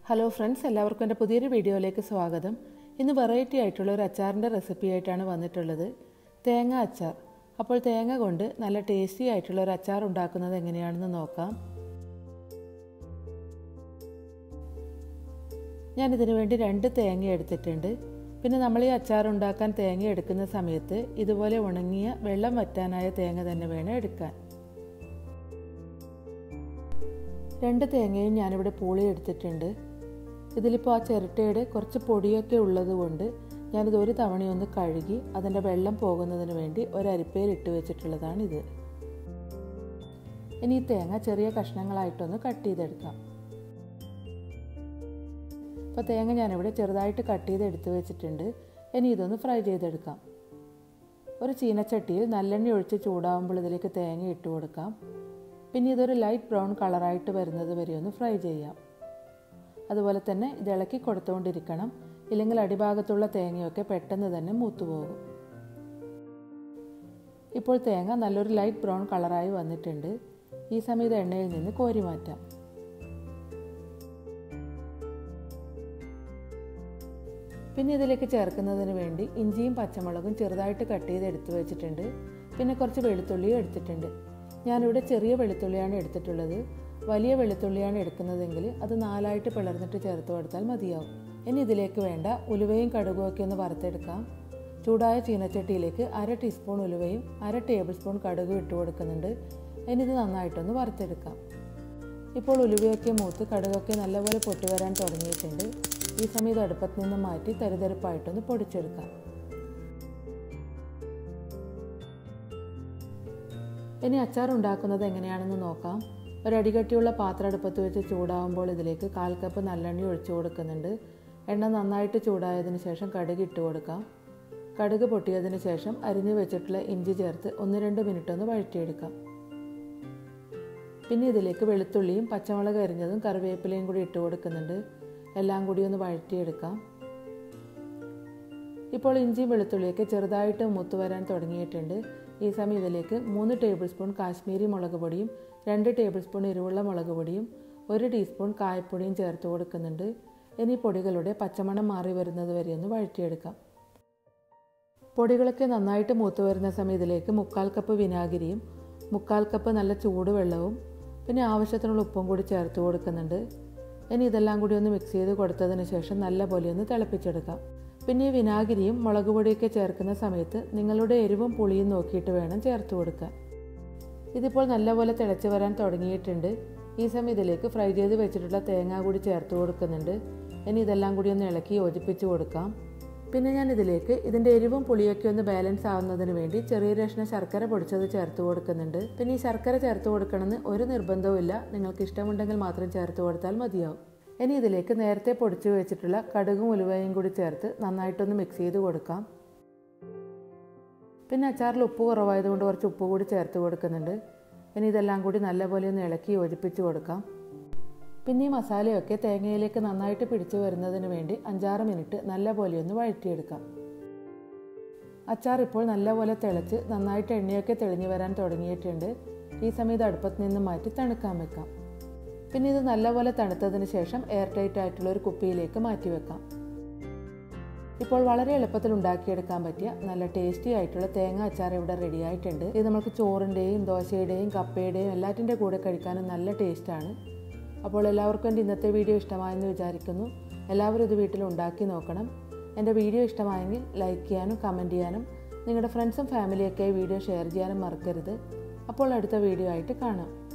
hello friends എല്ലാവർക്കും എൻ്റെ പുതിയൊരു വീഡിയോയിലേക്ക് സ്വാഗതം ഇന്ന് വെറൈറ്റി ആയിട്ടുള്ള ഒരു അച്ചാറിൻ്റെ റെസിപ്പി ആയിട്ടാണ് വന്നിട്ടുള്ളത് തേങ്ങ അച്ചാർ അപ്പോൾ തേങ്ങ കൊണ്ട് നല്ല ടേസ്റ്റി ആയിട്ടുള്ള ഒരു അച്ചാർ ഉണ്ടാക്കുന്നത് എങ്ങനെയാണെന്ന് നോക്കാം ഞാൻ ഇതിനു വേണ്ടി രണ്ട് തേങ്ങ എടുത്തിട്ടുണ്ട് പിന്നെ നമ്മൾ ഈ അച്ചാർ ഉണ്ടാക്കാൻ തേങ്ങ എടുക്കുന്ന സമയത്ത് ഇതുപോലെ ഉണങ്ങിയ വെള്ളം വറ്റാനായ തേങ്ങ തന്നെ വേണം എടുക്കാൻ രണ്ട് തേങ്ങയും ഞാനിവിടെ പൂളി എടുത്തിട്ടുണ്ട് ഇതിലിപ്പോൾ ആ ചിരട്ടയുടെ കുറച്ച് പൊടിയൊക്കെ ഉള്ളത് കൊണ്ട് ഞാനിത് ഒരു തവണയൊന്ന് കഴുകി അതിൻ്റെ വെള്ളം പോകുന്നതിന് വേണ്ടി ഒരരിപ്പയിൽ ഇട്ട് വെച്ചിട്ടുള്ളതാണിത് ഇനി ഈ തേങ്ങ ചെറിയ കഷ്ണങ്ങളായിട്ടൊന്ന് കട്ട് ചെയ്തെടുക്കാം അപ്പോൾ തേങ്ങ ഞാനിവിടെ ചെറുതായിട്ട് കട്ട് ചെയ്ത് എടുത്ത് വെച്ചിട്ടുണ്ട് ഇനി ഇതൊന്ന് ഫ്രൈ ചെയ്തെടുക്കാം ഒരു ചീനച്ചട്ടിയിൽ നല്ലെണ്ണ ഒഴിച്ച് ചൂടാവുമ്പോൾ ഇതിലേക്ക് തേങ്ങ ഇട്ട് കൊടുക്കാം പിന്നെ ഇതൊരു ലൈറ്റ് ബ്രൗൺ കളറായിട്ട് വരുന്നത് വരെ ഒന്ന് ഫ്രൈ ചെയ്യാം അതുപോലെ തന്നെ ഇത് ഇളക്കി കൊടുത്തുകൊണ്ടിരിക്കണം ഇല്ലെങ്കിൽ അടിഭാഗത്തുള്ള തേങ്ങയൊക്കെ പെട്ടെന്ന് തന്നെ മൂത്തുപോകും ഇപ്പോൾ തേങ്ങ നല്ലൊരു ലൈറ്റ് ബ്രൗൺ കളറായി വന്നിട്ടുണ്ട് ഈ സമയത്ത് എണ്ണയിൽ നിന്ന് കോരി മാറ്റാം പിന്നെ ഇതിലേക്ക് ചേർക്കുന്നതിന് വേണ്ടി ഇഞ്ചിയും പച്ചമുളകും ചെറുതായിട്ട് കട്ട് ചെയ്ത് എടുത്തു വെച്ചിട്ടുണ്ട് പിന്നെ കുറച്ച് വെളുത്തുള്ളിയും എടുത്തിട്ടുണ്ട് ഞാനിവിടെ ചെറിയ വെളുത്തുള്ളിയാണ് എടുത്തിട്ടുള്ളത് വലിയ വെളുത്തുള്ളിയാണ് എടുക്കുന്നതെങ്കിൽ അത് നാലായിട്ട് പിളർന്നിട്ട് ചേർത്ത് കൊടുത്താൽ മതിയാവും ഇനി ഇതിലേക്ക് വേണ്ട ഉലുവയും കടുകും ഒക്കെ ഒന്ന് വറുത്തെടുക്കാം ചൂടായ ചീനച്ചട്ടിയിലേക്ക് അര ടീസ്പൂൺ ഉലുവയും അര ടേബിൾ സ്പൂൺ കടുകും ഇട്ട് കൊടുക്കുന്നുണ്ട് ഇനി ഇത് നന്നായിട്ടൊന്ന് വറുത്തെടുക്കാം ഇപ്പോൾ ഉലുവയൊക്കെ മൂത്ത് കടുകൊക്കെ നല്ലപോലെ പൊട്ടി വരാൻ തുടങ്ങിയിട്ടുണ്ട് ഈ സമയത്ത് അടുപ്പത്ത് നിന്ന് മാറ്റി തരിതരിപ്പായിട്ടൊന്ന് പൊടിച്ചെടുക്കാം ഇനി അച്ചാർ ഉണ്ടാക്കുന്നത് എങ്ങനെയാണെന്ന് നോക്കാം ഒരടികട്ടിയുള്ള പാത്രം അടുപ്പത്ത് വെച്ച് ചൂടാവുമ്പോൾ ഇതിലേക്ക് കാൽ കപ്പ് നല്ലെണ്ണ ഒഴിച്ചു കൊടുക്കുന്നുണ്ട് എണ്ണ നന്നായിട്ട് ചൂടായതിന് ശേഷം കടുക് ഇട്ട് കൊടുക്കാം കടുക് പൊട്ടിയതിന് ശേഷം അരിഞ്ഞു വെച്ചിട്ടുള്ള ഇഞ്ചി ചേർത്ത് ഒന്ന് രണ്ട് മിനിറ്റ് ഒന്ന് വഴറ്റിയെടുക്കാം പിന്നെ ഇതിലേക്ക് വെളുത്തുള്ളിയും പച്ചമുളക് അരിഞ്ഞതും കറിവേപ്പിലയും കൂടി ഇട്ട് കൊടുക്കുന്നുണ്ട് എല്ലാം കൂടി ഒന്ന് വഴറ്റിയെടുക്കാം ഇപ്പോൾ ഇഞ്ചിയും വെളുത്തുള്ളിയൊക്കെ ചെറുതായിട്ട് മൂത്ത് വരാൻ തുടങ്ങിയിട്ടുണ്ട് ഈ സമയം ഇതിലേക്ക് മൂന്ന് ടേബിൾ സ്പൂൺ കാശ്മീരി മുളക് പൊടിയും രണ്ട് ടേബിൾ സ്പൂൺ എരിവുള്ള മുളക് പൊടിയും ഒരു ടീസ്പൂൺ കായപ്പൊടിയും ചേർത്ത് കൊടുക്കുന്നുണ്ട് ഇനി പൊടികളുടെ പച്ചമണം മാറി വരുന്നത് വരെ ഒന്ന് വഴറ്റിയെടുക്കാം പൊടികളൊക്കെ നന്നായിട്ട് മൂത്ത് വരുന്ന സമയം ഇതിലേക്ക് മുക്കാൽ കപ്പ് വിനാഗിരിയും മുക്കാൽ കപ്പ് നല്ല ചൂടുവെള്ളവും പിന്നെ ആവശ്യത്തിനുള്ള ഉപ്പും കൂടി ചേർത്ത് കൊടുക്കുന്നുണ്ട് ഇനി ഇതെല്ലാം കൂടി ഒന്ന് മിക്സ് ചെയ്ത് കൊടുത്തതിന് ശേഷം നല്ല പോലെ ഒന്ന് തിളപ്പിച്ചെടുക്കാം പിന്നെ ഈ വിനാഗിരിയും മുളക് പൊടിയൊക്കെ ചേർക്കുന്ന സമയത്ത് നിങ്ങളുടെ എരിവും പുളിയും നോക്കിയിട്ട് വേണം ചേർത്ത് കൊടുക്കാൻ ഇതിപ്പോൾ നല്ലപോലെ തിളച്ച് വരാൻ തുടങ്ങിയിട്ടുണ്ട് ഈ സമയം ഇതിലേക്ക് ഫ്രൈ ചെയ്ത് വെച്ചിട്ടുള്ള തേങ്ങ കൂടി ചേർത്ത് കൊടുക്കുന്നുണ്ട് ഇനി ഇതെല്ലാം കൂടി ഒന്ന് ഇളക്കി യോജിപ്പിച്ച് കൊടുക്കാം പിന്നെ ഞാൻ ഇതിലേക്ക് ഇതിൻ്റെ എരിവും പുളിയൊക്കെ ഒന്ന് ബാലൻസ് ആവുന്നതിന് വേണ്ടി ചെറിയ കഷ്ണം ശർക്കര പൊടിച്ചത് ചേർത്ത് കൊടുക്കുന്നുണ്ട് പിന്നെ ഈ ശർക്കര ചേർത്ത് കൊടുക്കണമെന്ന് ഒരു നിർബന്ധവും ഇല്ല നിങ്ങൾക്ക് ഇഷ്ടമുണ്ടെങ്കിൽ മാത്രം ചേർത്ത് കൊടുത്താൽ മതിയാവും ഇനി ഇതിലേക്ക് നേരത്തെ പൊടിച്ചു വെച്ചിട്ടുള്ള കടുകും ഉലുവയും കൂടി ചേർത്ത് നന്നായിട്ടൊന്ന് മിക്സ് ചെയ്ത് കൊടുക്കാം പിന്നെ അച്ചാറിൽ ഉപ്പ് കുറവായതുകൊണ്ട് കുറച്ച് ഉപ്പ് കൂടി ചേർത്ത് കൊടുക്കുന്നുണ്ട് ഇനി ഇതെല്ലാം കൂടി നല്ലപോലെ ഒന്ന് ഇളക്കി യോജിപ്പിച്ച് കൊടുക്കാം പിന്നെ ഈ മസാലയൊക്കെ തേങ്ങയിലേക്ക് നന്നായിട്ട് പിടിച്ചു വരുന്നതിന് വേണ്ടി അഞ്ചാറ് മിനിറ്റ് നല്ലപോലെ ഒന്ന് വഴറ്റിയെടുക്കാം അച്ചാർ ഇപ്പോൾ നല്ലപോലെ തിളച്ച് നന്നായിട്ട് എണ്ണയൊക്കെ തെളിഞ്ഞു വരാൻ തുടങ്ങിയിട്ടുണ്ട് ഈ സമയത്ത് അടുപ്പത്ത് നിന്ന് മാറ്റി തണുക്കാൻ വെക്കാം പിന്നെ ഇത് നല്ലപോലെ തണുത്തതിന് ശേഷം എയർ ടൈറ്റ് ആയിട്ടുള്ള ഒരു കുപ്പിയിലേക്ക് മാറ്റി വെക്കാം ഇപ്പോൾ വളരെ എളുപ്പത്തിൽ ഉണ്ടാക്കിയെടുക്കാൻ പറ്റിയ നല്ല ടേസ്റ്റി ആയിട്ടുള്ള തേങ്ങ അച്ചാർ ഇവിടെ റെഡി ആയിട്ടുണ്ട് ഇത് നമുക്ക് ചോറിൻ്റെയും ദോശയുടെയും കപ്പയുടെയും എല്ലാറ്റിൻ്റെ കൂടെ കഴിക്കാനും നല്ല ടേസ്റ്റാണ് അപ്പോൾ എല്ലാവർക്കും എൻ്റെ ഇന്നത്തെ വീഡിയോ ഇഷ്ടമായെന്ന് വിചാരിക്കുന്നു എല്ലാവരും ഇത് വീട്ടിൽ ഉണ്ടാക്കി നോക്കണം എൻ്റെ വീഡിയോ ഇഷ്ടമായെങ്കിൽ ലൈക്ക് ചെയ്യാനും കമൻറ്റ് ചെയ്യാനും നിങ്ങളുടെ ഫ്രണ്ട്സും ഫാമിലിയൊക്കെ വീഡിയോ ഷെയർ ചെയ്യാനും മറക്കരുത് അപ്പോൾ അടുത്ത വീഡിയോ ആയിട്ട് കാണാം